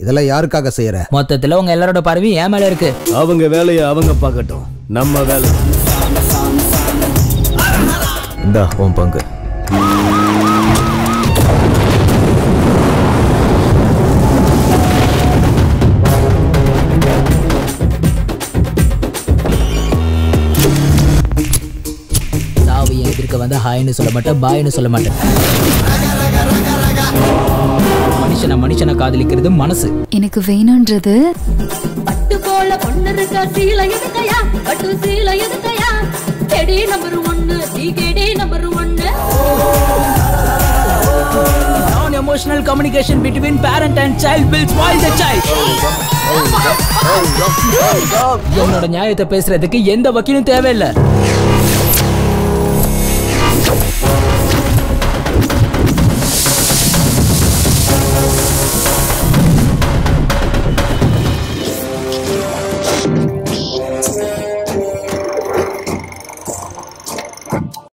இதெல்லாம் யாருக்காக செய்யற மொத்தத்துல உங்க எல்லாரோட பார்வையும் என் மேல இருக்கு அவங்க வேலையை அவங்க பார்க்கட்டும் நம்ம வேலை இந்தா உன் பங்கு சாவு என் எதிர்க்க வந்து ஹாய்னு சொல்ல மாட்டேன் பாய்னு சொல்ல மாட்டேன் மனுஷனை மனுஷனை காதலிக்கிறது மனசு எனக்கு வேணும்ன்றது பட்டு போல பொண்ணு இருக்கா சீல எதுக்கையா பட்டு சீல எதுக்கையா கெடி நம்பர் ஒன்னு நீ கெடி நம்பர் ஒன்னு நான் emotional communication between parent and child will spoil the child என்னோட நியாயத்தை பேசுறதுக்கு எந்த வக்கீலும் தேவையில்லை